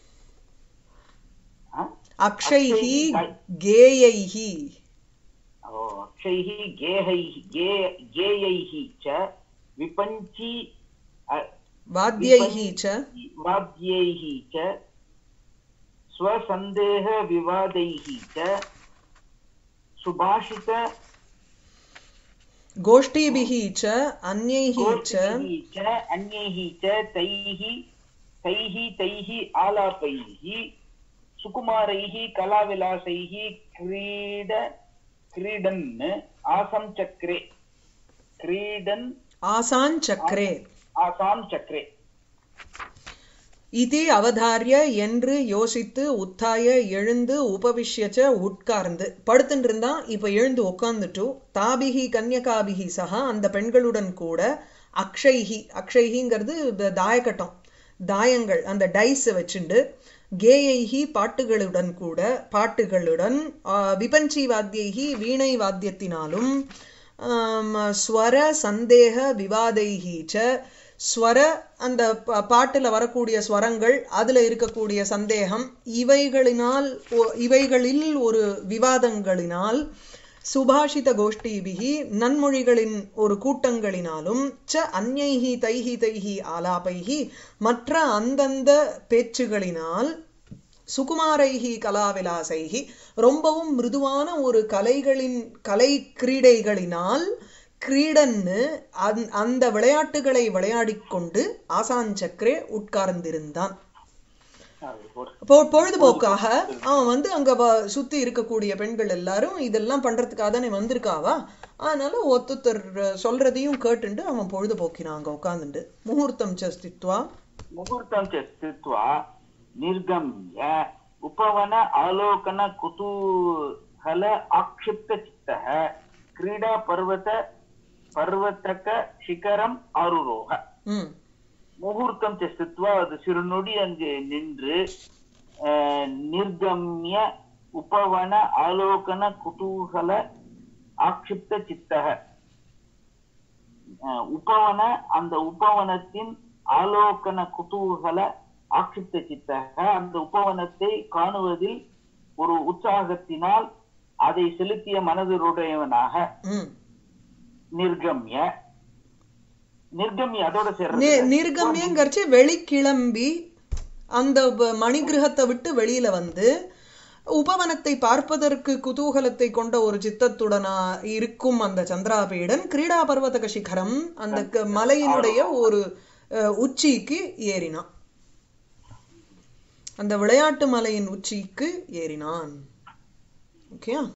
[SPEAKER 2] अ,
[SPEAKER 1] அக்ஷைஹி
[SPEAKER 2] அக்ஷைஹி
[SPEAKER 1] கேயைஹி
[SPEAKER 2] ओ, अक्षैः गेहैः गे गेयैः च विपञ्ची अ,
[SPEAKER 1] வாத்தியைஹி ச
[SPEAKER 2] वाद्यैः च स्वसन्देहविवादैः च सुभाषित
[SPEAKER 1] கோஷ்டீபிஹி ச அந்யைஹி ச
[SPEAKER 2] गोष्ठिभिः च अन्यैः च तैः तैः तैः आलापैः सुकुमारैः कलाविलासैः क्रीड क्रीडन् आसं चक्रे क्रीडन्
[SPEAKER 1] ஆசான் சக்கரே
[SPEAKER 2] आसां चक्रे
[SPEAKER 1] இதி அவதாரிய என்று யோசித்து உத்தாய எழுந்து உபவிஷ்யச்ச உட்கார்ந்து படுத்துட்டு இருந்தான் இப்ப எழுந்து உட்கார்ந்துட்டு தாபிகி கன்யகாபிகி சஹா அந்த பெண்களுடன் கூட அக்ஷைஹி அக்ஷைஹிங்கிறது த- தாயக்கட்டம் தாயங்கள் அந்த டைஸ் வச்சுண்டு கேயைஹி பாட்டுகளுடன் கூட பாட்டுகளுடன் ஆ, விபஞ்சி வாத்தியைஹி வீணை வாத்தியத்தினாலும் ஆம், ஸ்வர சந்தேக விவாதைஹி ச ஸ்வர அந்த ப- பாட்டுல வரக்கூடிய ஸ்வரங்கள் அதுல இருக்கக்கூடிய சந்தேகம் இவைகளினால் ஒ- இவைகளில் ஒரு விவாதங்களினால் சுபாஷித கோஷ்டிபிகி நன்மொழிகளின் ஒரு கூட்டங்களினாலும் ச அந்யைஹி தைஹி தைஹி ஆலாபைஹி மற்ற அந்தந்த பேச்சுகளினால் சுகுமாரைஹி கலாவிலாசைஹி ரொம்பவும் மிருதுவான ஒரு கலைகளின் கலை கிரீடைகளினால் கிரீடன்னு அந்த- அந்த விளையாட்டுகளை விளையாடிக் கொண்டு ஆசான் சக்கரே உட்கார்ந்திருந்தான் இப்போ பொழுதுபோக்காக அவன் வந்து அங்க வ- சுத்தி இருக்கக்கூடிய பெண்கள் எல்லாரும் இதெல்லாம் பண்றதுக்காக தானே வந்திருக்காவா அதனால ஒத்துத்தர் சொல்றதையும் கேட்டுண்டு அவன் பொழுதுபோக்கினான் அங்க உட்கார்ந்துட்டு முகூர்த்தம் ச ஸ்தித்வா
[SPEAKER 2] मुहूर्तं च स्थित्वा निर्गम्य उपवन आलोकन कुतूहल आक्षिप्तचित्तः क्रीडापर्वत पर्वतक शिखरम् आरुरोह
[SPEAKER 1] ம்
[SPEAKER 2] முகூர்த்தம் ச ஸ்தித்வா அது சிறுநொடி அங்கு நின்று அஹ், நிர்கம்ய உபவன ஆலோகன குதூகல ஆக்ஷிப்த சித்தக அஹ், உபவன அந்த உபவனத்தின் ஆலோகன குதூகல ஆக்ஷிப்த சித்தக அந்த உபவனத்தை காணுவதில் ஒரு உற்சாகத்தினால் அதை செலுத்திய மனதுடையவனாக
[SPEAKER 1] ம்
[SPEAKER 2] நிர்கம்ய நிர்கமி அதோட சேர்றது
[SPEAKER 1] நி- நிர்கம்யங்கரிச்சு வெளிக்கிளம்பி அந்த வ- மணிகிரகத்தை விட்டு வெளியில வந்து உபவனத்தை பார்ப்பதற்கு குதூகலத்தை கொண்ட ஒரு சித்தத்துடனா இருக்கும் அந்த சந்திராபீடன் கிரீடா பர்வதக சிகரம் அந்த க- மலையினுடைய ஒரு அஹ், உச்சிக்கு ஏறினான் அந்த விளையாட்டு மலையின் உச்சிக்கு ஏறினான் ஓகேயா